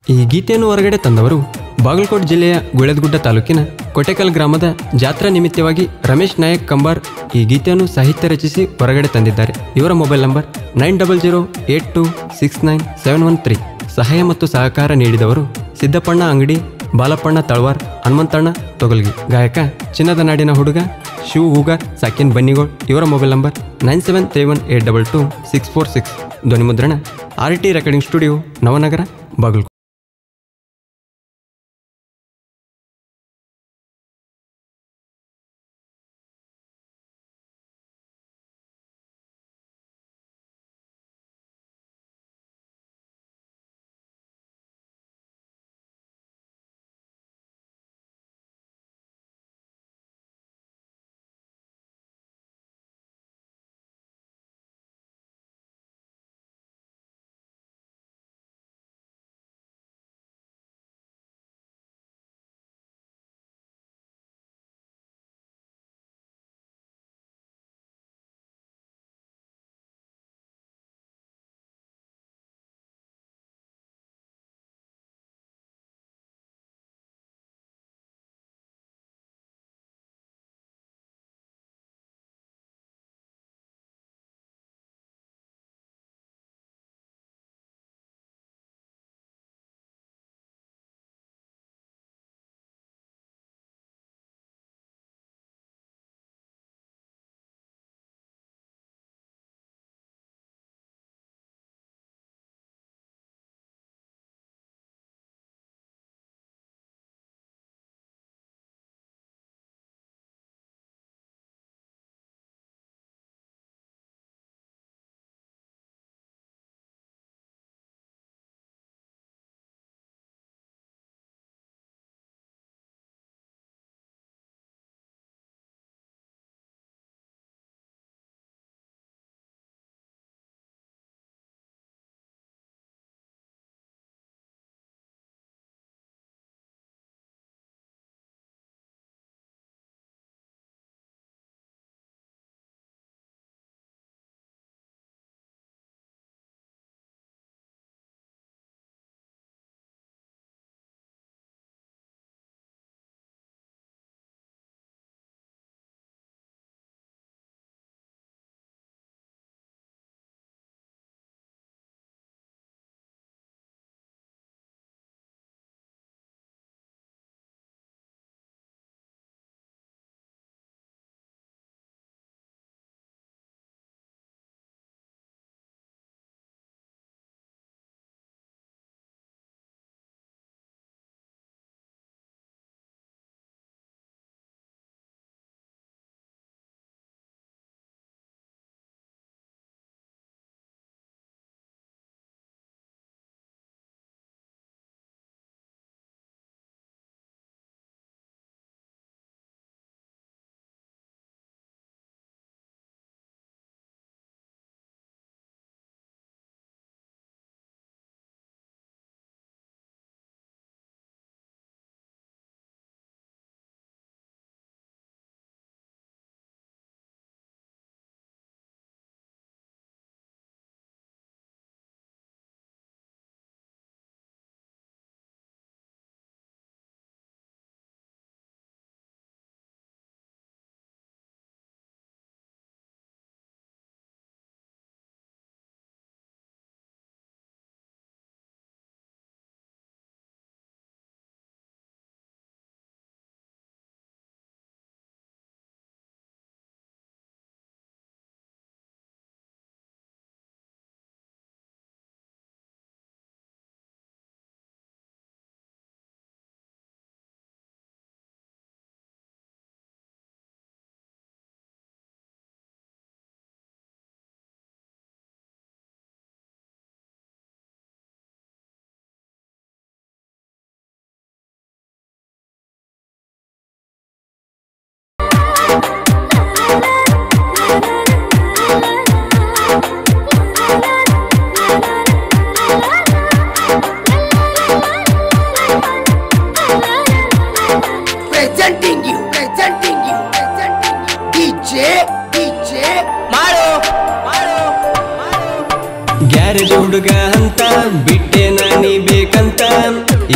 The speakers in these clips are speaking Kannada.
ಈ ಗೀತೆಯನ್ನು ಹೊರಗಡೆ ತಂದವರು ಬಾಗಲಕೋಟೆ ಜಿಲ್ಲೆಯ ಗುಳೆದಗುಡ್ಡ ತಾಲೂಕಿನ ಕೊಟೆಕಲ್ ಗ್ರಾಮದ ಜಾತ್ರಾ ನಿಮಿತ್ತವಾಗಿ ರಮೇಶ್ ನಾಯಕ್ ಕಂಬಾರ್ ಈ ಗೀತೆಯನ್ನು ಸಾಹಿತ್ಯ ರಚಿಸಿ ಹೊರಗಡೆ ತಂದಿದ್ದಾರೆ ಇವರ mobile number nine double zero eight two six nine seven one three ಸಹಾಯ ಮತ್ತು ಸಹಕಾರ ನೀಡಿದವರು ಸಿದ್ದಪ್ಪಣ್ಣ ಅಂಗಡಿ ಬಾಲಪ್ಪಣ್ಣ ತಳವಾರ್ ಹನುಮಂತಣ್ಣ ತೊಗಲ್ಗಿ ಗಾಯಕ ಚಿನ್ನದ ನಾಡಿನ ಹುಡುಗ ಶಿವ್ ಹೂಗಾರ್ ಸಾಕಿನ್ ಬನ್ನಿಗೋಳ್ ಇವರ mobile number nine seven three one eight double two six four six ಧ್ವನಿಮುದ್ರಣ R T recording studio Navanagar Bagalkot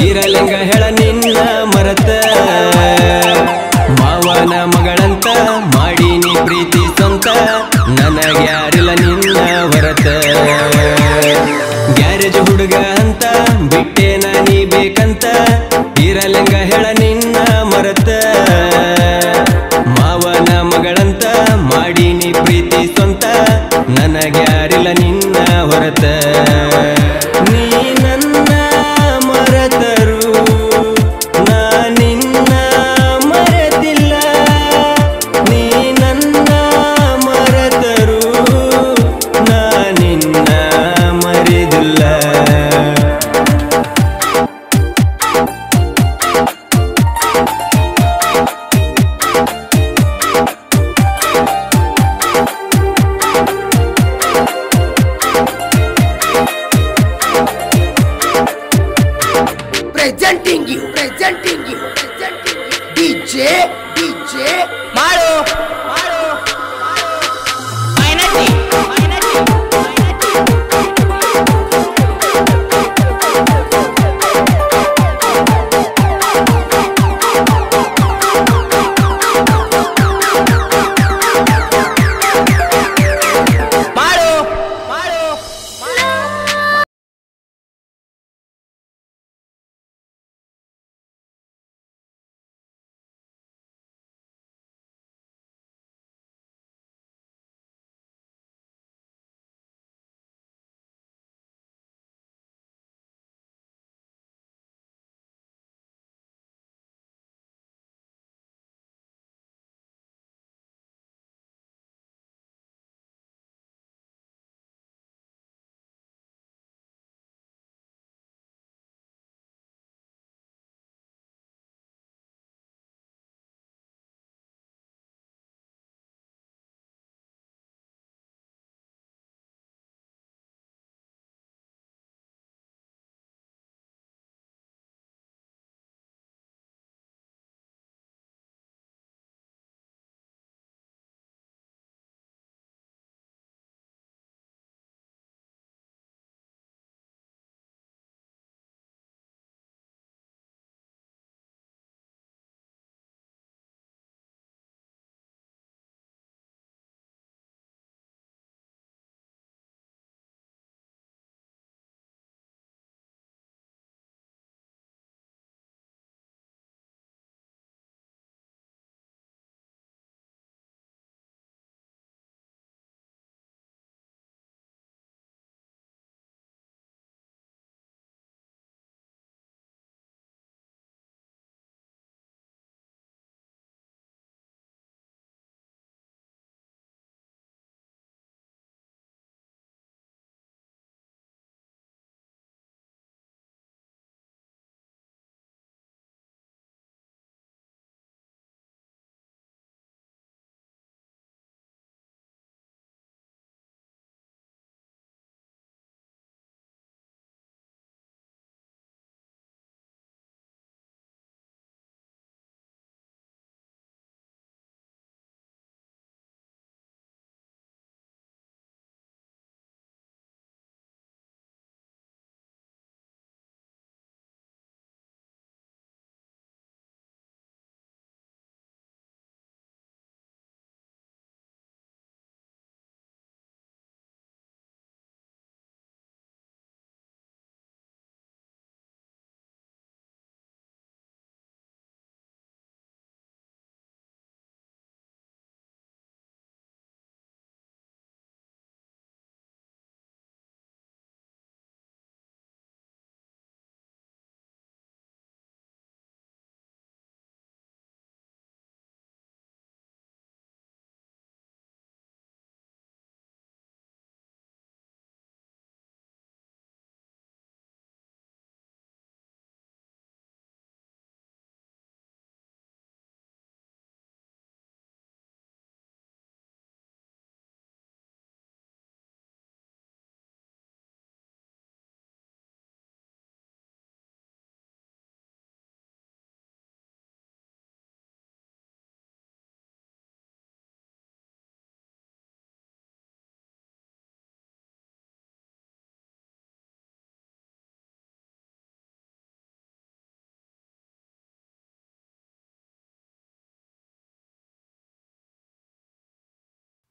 ಇರಲಿಂಗ ಹೇಳ ನಿನ್ನ ಮರತ ಮಾವನ ಮಗಳಂತ ಮಾಡೀನಿ ಪ್ರೀತಿ ಸ್ವಂತ ನನಗ್ಯಾರಿಲ್ಲ ನಿನ್ನ ಹೊರತ ಗ್ಯಾರೇಜ್ ಹುಡುಗ ಅಂತ ಬಿಟ್ಟೆ ನಾನಿ ಬೇಕಂತ ಇರಲಿಂಗ ಹೇಳ ನಿನ್ನ ಮರತ ಮಾವನ ಮಗಳಂತ ಮಾಡೀನಿ ಪ್ರೀತಿ ಸ್ವಂತ ನನಗ್ಯಾರಿಲ್ಲ ನಿನ್ನ ಹೊರತ ನೀ ನನ್ನ ಮರೆತರು ನಾ ನಿನ್ನ ಮರೆತಿಲ್ಲ ನೀ ನನ್ನ ಮರೆತರು ನಾ ನಿನ್ನ ಮರೆದಿಲ್ಲ presenting you, presenting you, presenting you, DJ, DJ, Maru,